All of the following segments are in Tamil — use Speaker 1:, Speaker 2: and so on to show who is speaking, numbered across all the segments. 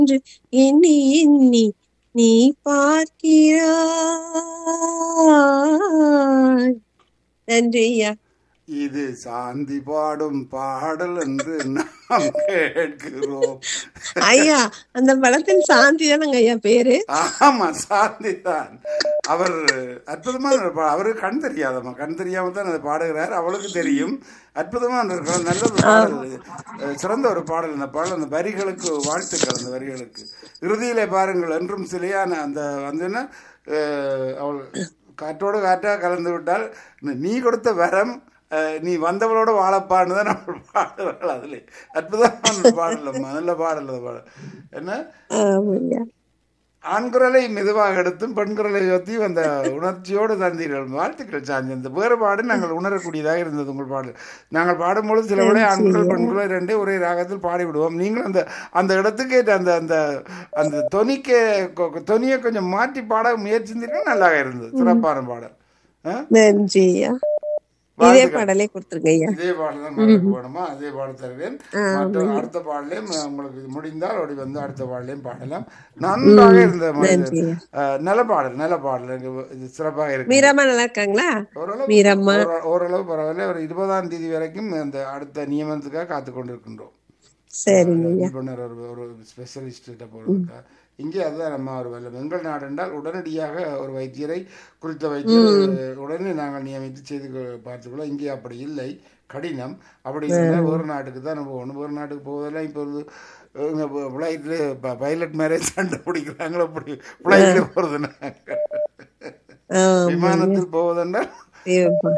Speaker 1: என்று எண்ணி எண்ணி நீ பார்க்கிறாய் நன்றி ஐயா
Speaker 2: இது சாந்தி பாடும் பாடல் என்று நாம் கேட்கிறோம்
Speaker 1: ஐயா அந்த படத்தின் சாந்தி தானங்க ஐயா பேரு
Speaker 2: ஆமா சாந்தி தான் அவர் அற்புதமான ஒரு பா- அவருக்கு கண் தெரியாதம்மா கண் தெரியாம தான் அதை பாடுகிறார் அவளுக்கு தெரியும் அற்புதமான ஒரு பாடல், நல்ல ஒரு பாடல் அஹ், சிறந்த ஒரு பாடல் இந்த பாடல் அந்த வரிகளுக்கு வாழ்த்துக்கள் அந்த வரிகளுக்கு இறுதியிலே பாருங்கள் என்றும் சிலையான அந்த வந்து என்ன அஹ், அவள் காற்றோடு காற்றாக கலந்து விட்டால் நீ கொடுத்த வரம் அஹ், நீ வந்தவளோட வாழப்பான்னு தான் நம்ம பாடுறாள் அதில் அற்புதமான பாடல் அம்மா நல்ல பாடல் அந்த பாடல் என்ன
Speaker 1: ஆமா ஐயா
Speaker 2: ஆண் குரலை மெதுவாக எடுத்தும் பெண் குரலை உயர்த்தியும் அந்த உணர்ச்சியோடு தந்தீர்கள் வாழ்த்துக்கள் சாந்தி அந்த வேறுபாடு நாங்கள் உணரக்கூடியதாக இருந்தது உங்கள் பாடல் நாங்கள் பாடும்பொழுது சில விட ஆண் குரல் பெண் குரல் ரெண்டே ஒரே ராகத்தில் பாடிவிடுவோம் நீங்கள் அந்த அந்த இடத்துக்கு ஏற்ற அந்த அந்த அந்த தொனிக்கு கொ- தொனியை கொஞ்சம் மாற்றி பாட முயற்சிந்தீர்கள் நல்லா இருந்தது சிறப்பான பாடல் ஆ?
Speaker 1: நன்றி ஐயா இதே
Speaker 2: வாழ்த்துக்கள்.
Speaker 1: பாடலே கொடுத்துருங்க ஐயா
Speaker 2: இதே பாடல் தான் பாடலுக்கு வேணுமா அதே பாடல் தருவேன் மற்ற அடுத்த பாடலையும் உங்களுக்கு முடிந்தால் அப்படி வந்து அடுத்த பாடலையும் பாடலாம் நன்றாக இருந்த
Speaker 1: நன்றி.
Speaker 2: அஹ், நல்ல பாடல் நல்ல பாடல் எனக்கு இது சிறப்பாக இருக்கு
Speaker 1: மீராமா நல்லா இருக்காங்களா
Speaker 2: ஓரளவு
Speaker 1: மீரம்மா.
Speaker 2: ஓர- ஓரளவு பரவாயில்ல ஒரு இருபதாம் தேதி வரைக்கும் அந்த அடுத்த நியமனத்துக்காக காத்து கொண்டிருக்கின்றோம்
Speaker 1: சரிங்க ஐயா
Speaker 2: நிபுணர் ஒரு ஒரு ஸ்பெஷலிஸ்ட்ட போகிறதுக்கா இங்கே அதுதான் நம்ம ஒரு வெள்ளம் எங்கள் நாடு என்றால் உடனடியாக ஒரு வைத்தியரை குறித்த வைத்தியர் உடனே நாங்கள் நியமித்து செய்து கொ- பார்த்துக்கொள்ள இங்கே அப்படி இல்லை கடினம் அப்படி இருந்தால் வேறு நாட்டுக்கு தான் நம்ம போகணும் வேறு நாட்டுக்கு போவதெல்லாம் இப்போ ஒரு ஃப்ளைட்டில் பைலட் மேரேஜ் சண்டை பிடிக்கிறாங்களோ அப்படி ஃப்ளைட்டில் போகிறது நாங்கள்
Speaker 1: ஆமா
Speaker 2: விமானத்தில் போவதென்றால்
Speaker 1: ஐயா.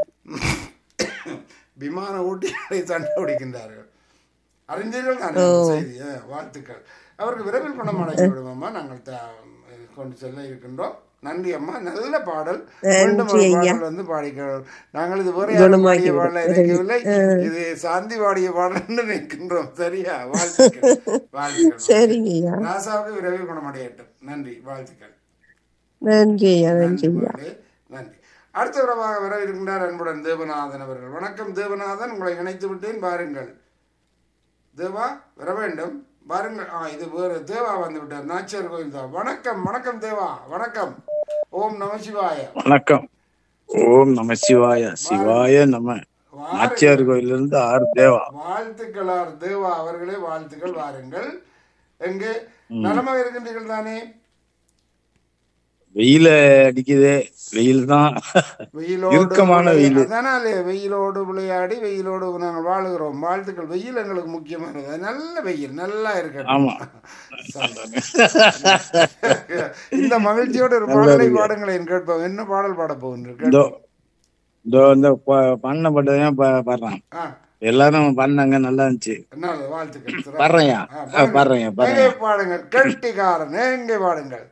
Speaker 2: விமான ஊட்டிகளை சண்டை பிடிக்கின்றார்கள் அறிஞர்கள் தான் இந்த செய்தி ஆ, வாழ்த்துக்கள் அவருக்கு விரைவில் குணம் அடைந்து விடுவோம்மா நாங்கள் த- கொண்டு செல்ல இருக்கின்றோம் நன்றி அம்மா நல்ல பாடல் மீண்டும் ஒரு பாடல் வந்து பாடிக்கிறோம் நாங்கள் இது வேற யாரும் பாடிய பாடல நினைக்கவில்லை இது சாந்தி பாடிய பாடல் நினைக்கின்றோம் சரியா வாழ்த்துக்கள் வாழ்த்துக்கள்
Speaker 1: சரிங்க ஐயா
Speaker 2: ராசாவுக்கு விரைவில் குணமடையட்டும் நன்றி வாழ்த்துக்கள்
Speaker 1: நன்றி ஐயா நன்றி ஐயா
Speaker 2: நன்றி நன்றி அடுத்த உறவாக வர இருக்கின்றார் அன்புடன் தேவநாதன் அவர்கள் வணக்கம் தேவநாதன் உங்களை இணைத்து விட்டேன் பாருங்கள் தேவா வர வேண்டும் பாருங்கள் ஆ இது வேறு தேவா வந்து விட்டார் நாச்சியார் கோயில் தான் வணக்கம் வணக்கம் தேவா வணக்கம் ஓம் நம சிவாய
Speaker 3: வணக்கம் ஓம் நம சிவாய சிவாய நம நாச்சியார் கோயிலிருந்து ஆர் தேவா
Speaker 2: வாழ்த்துக்களார் தேவா அவர்களே வாழ்த்துக்கள் வாருங்கள் எங்கே நலமாக இருக்கின்றீர்கள் தானே
Speaker 3: வெயில அடிக்குதே வெயில் தான்
Speaker 2: வெயிலோடு
Speaker 3: இறுக்கமான
Speaker 2: விளையா-
Speaker 3: வெயில்.
Speaker 2: அதனாலே வெயிலோடு விளையாடி வெயிலோடு நாங்கள் வாழுகிறோம் வாழ்த்துக்கள் வெயில் எங்களுக்கு முக்கியமானது நல்ல வெயில் நல்லா இருக்கு
Speaker 3: ஆமா
Speaker 2: இந்த மகிழ்ச்சியோட ஒரு பாடலை பாடுங்களேன் கேட்போம் என்ன பாடல் பாட போகின்ற
Speaker 3: இதோ இதோ இந்த ப- பண்ண பட்டதையும் பாடுறான் எல்லாரும் பண்ணாங்க நல்லா இருந்துச்சு
Speaker 2: என்ன வாழ்த்துக்கள் சிறப்பு.
Speaker 3: பாடுறேன்யா
Speaker 2: ஆ,
Speaker 3: ஆ,
Speaker 2: பாடுங்க.
Speaker 3: பாடுறேன்யா
Speaker 2: எங்கே
Speaker 3: பாடுறேன்
Speaker 2: பாடுங்கள் கெட்டிக்காரன் எங்கே பாடுங்கள்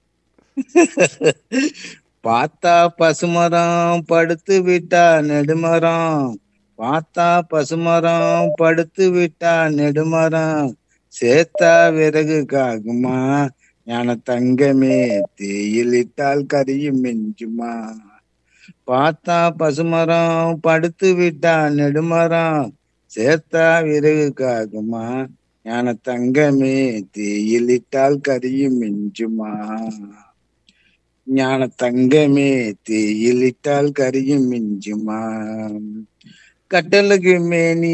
Speaker 3: பார்த்தா பசுமரம் படுத்து விட்டா நெடுமரம் பார்த்தா பசுமரம் படுத்து விட்டா நெடுமரம் சேத்தா விறகு காகுமா ஞான தங்கமே தேயிலிட்டால் கரியும் மிஞ்சுமா பார்த்தா பசுமரம் படுத்து விட்டா நெடுமரம் சேர்த்தா விறகு காகுமா ஞான தங்கமே தேயிலிட்டால் கரியும் மிஞ்சுமா ஞான தங்கமே தேயிலிட்டால் கரியும் மிஞ்சுமா கட்டலுக்கு மேனி